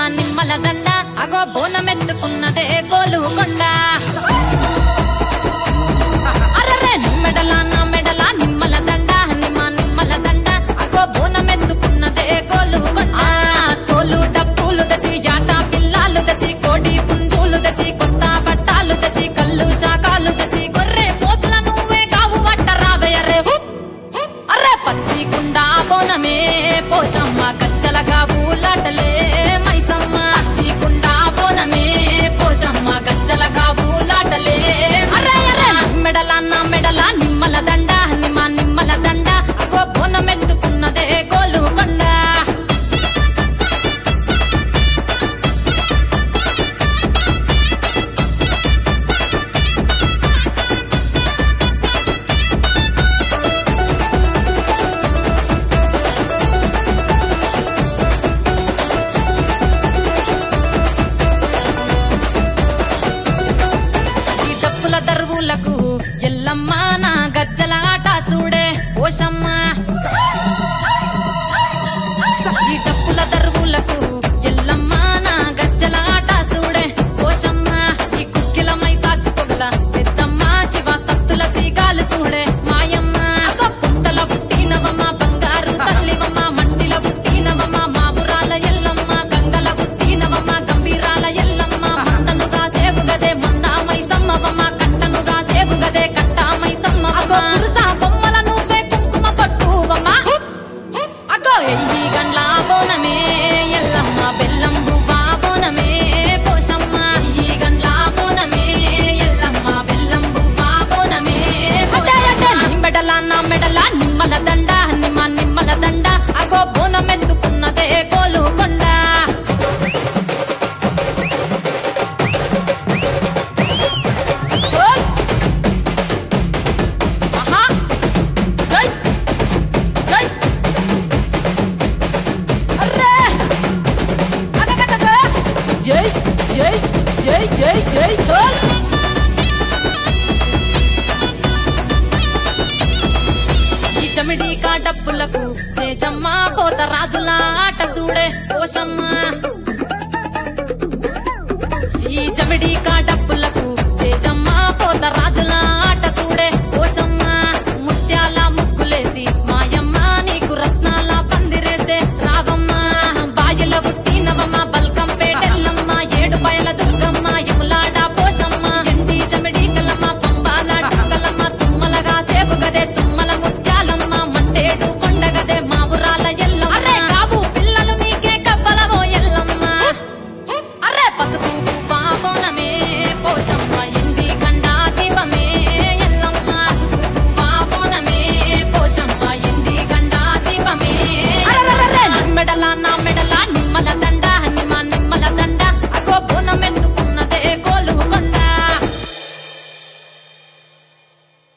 నిమ్మల దండ అగో బోనమెత్తుకున్నదే గోలు కొండ అరరే నీ మెడల నా మెడల నిమ్మల దండ నిమ్మ నిమ్మల దండ అగో బోనమెత్తుకున్నదే గోలు కొండ తోలు డప్పులు దచి జాట పిల్లాలు దచి కోడి పుంజులు దచి కొత్త బట్టాలు దచి కళ్ళు శాకాలు దచి గొర్రె పోతుల నువ్వే కావు వట్ట రావయ్యరే అర్రే పచ్చి కుండా బోనమే పోషమ్మ గచ్చలగా ఊలాటలే మైసమ్మ పచ్చి కుండా బోనమే పోషమ్మ గచ్చలగా ఊలాటలే అర్రే అర్రే మెడల నా మెడల నిమ్మల దండ నిమ్మ నిమ్మల దండ అగో బోనమెత్తుకున్నదే గోలు కొండ ఈ డప్పుల దరువులకు ఎల్లమ్మ నా గజ్జల ఆట చూడే ఓషమ్మ ఈ డప్పుల దరువులకు ఎల్లమ్మ నా గజ్జల ఆట చూడే ఓషమ్మ ఈ కుక్కిల మై సాచి పొగల పెద్దమ్మ శివ సత్తుల తీగాలు చూడే మాయమ్మ అగో పుట్టల పుట్టినవమ్మ బంగారు తల్లివమ్మ మంటిల పుట్టినవమ్మ మాబురాల ఎల్లమ్మ గంగల పుట్టినవమ్మ గంభీరాల ఎల్లమ్మ మందనుగా సేపుగదే మందామై సమ్మవమ్మ కట్టనుగా సేపుగదే కట్టామై సమ్మవమ్మ పురుష బొమ్మల నువ్వే కుంకుమ పట్టువమ్మ అగో ఎయ్యి గండ్ల బోనమే ఎల్లమ్మ బెల్లం బువ్వా బోనమే పోషమ్మ ఎయ్యి గండ్ల బోనమే ఎల్లమ్మ బెల్లం బువ్వా బోనమే నీ మెడల నా మెడల నిమ్మల దండ నిమ్మ నిమ్మల దండ అగో బోనమెత్తుకున్నదే కోలు కొండ చోల్ ఆహా జై జై అర్రే అగగగగ జై జై జై జై జై చోల్ ఈ చమిడి డప్పులకు తేజమ్మ పోత రాజుల ఆట చూడే పోషమ్మ ఈ చమిడి